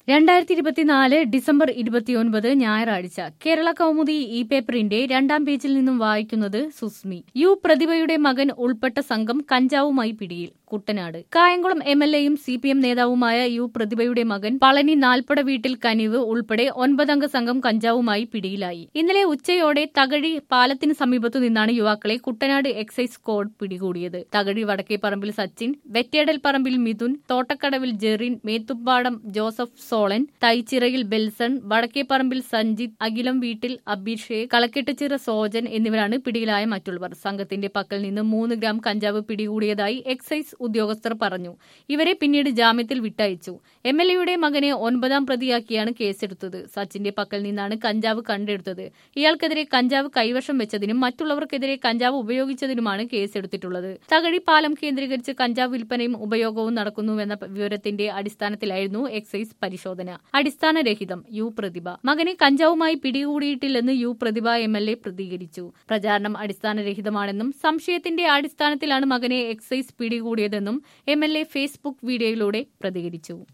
രണ്ടായിരത്തി ഇരുപത്തിനാല് ഡിസംബർ ഇരുപത്തിയൊൻപത് ഞായറാഴ്ച കേരള കൗമുദി ഇ പേപ്പറിന്റെ രണ്ടാം പേജിൽ നിന്നും വായിക്കുന്നത് സുസ്മി യു പ്രതിഭയുടെ മകൻ ഉൾപ്പെട്ട സംഘം കഞ്ചാവുമായി പിടിയിൽ കുട്ടനാട് കായംകുളം എം എൽ എയും സി പി എം നേതാവുമായ യു പ്രതിഭയുടെ മകൻ പളനി നാൽപ്പട വീട്ടിൽ കനിവ് ഉൾപ്പെടെ ഒൻപതംഗ സംഘം കഞ്ചാവുമായി പിടിയിലായി ഇന്നലെ ഉച്ചയോടെ തകഴി പാലത്തിന് സമീപത്തു നിന്നാണ് യുവാക്കളെ കുട്ടനാട് എക്സൈസ് സ്ക്വാഡ് പിടികൂടിയത് തകഴി വടക്കേപ്പറമ്പിൽ സച്ചിൻ വെറ്റേടൽ പറമ്പിൽ മിഥുൻ തോട്ടക്കടവിൽ ജെറിൻ മേത്തുപ്പാടം ജോസഫ് സോളൻ തൈച്ചിറയിൽ ബെൽസൺ വടക്കേപ്പറമ്പിൽ സഞ്ജിത്ത് അഖിലം വീട്ടിൽ അഭിഷേക് കളക്കെട്ടുചിറ സോജൻ എന്നിവരാണ് പിടിയിലായ മറ്റുള്ളവർ സംഘത്തിന്റെ പക്കൽ നിന്ന് മൂന്ന് ഗ്രാം കഞ്ചാവ് പിടികൂടിയതായി എക്സൈസ് ഉദ്യോഗസ്ഥർ പറഞ്ഞു ഇവരെ പിന്നീട് ജാമ്യത്തിൽ വിട്ടയച്ചു എം എൽ എയുടെ മകനെ ഒൻപതാം പ്രതിയാക്കിയാണ് കേസെടുത്തത് സച്ചിന്റെ പക്കൽ നിന്നാണ് കഞ്ചാവ് കണ്ടെടുത്തത് ഇയാൾക്കെതിരെ കഞ്ചാവ് കൈവശം വെച്ചതിനും മറ്റുള്ളവർക്കെതിരെ കഞ്ചാവ് ഉപയോഗിച്ചതിനുമാണ് കേസെടുത്തിട്ടുള്ളത് തകഴി പാലം കേന്ദ്രീകരിച്ച് കഞ്ചാവ് വിൽപ്പനയും ഉപയോഗവും നടക്കുന്നുവെന്ന വിവരത്തിന്റെ അടിസ്ഥാനത്തിലായിരുന്നു എക്സൈസ് പരിശോധന അടിസ്ഥാനരഹിതം യു പ്രതിഭ മകനെ കഞ്ചാവുമായി പിടികൂടിയിട്ടില്ലെന്ന് U Prathibha M L A പ്രതികരിച്ചു പ്രചാരണം അടിസ്ഥാനരഹിതമാണെന്നും സംശയത്തിന്റെ അടിസ്ഥാനത്തിലാണ് മകനെ എക്സൈസ് പിടികൂടിയതെന്നും എം എൽ എ ഫേസ്ബുക്ക് വീഡിയോയിലൂടെ പ്രതികരിച്ചു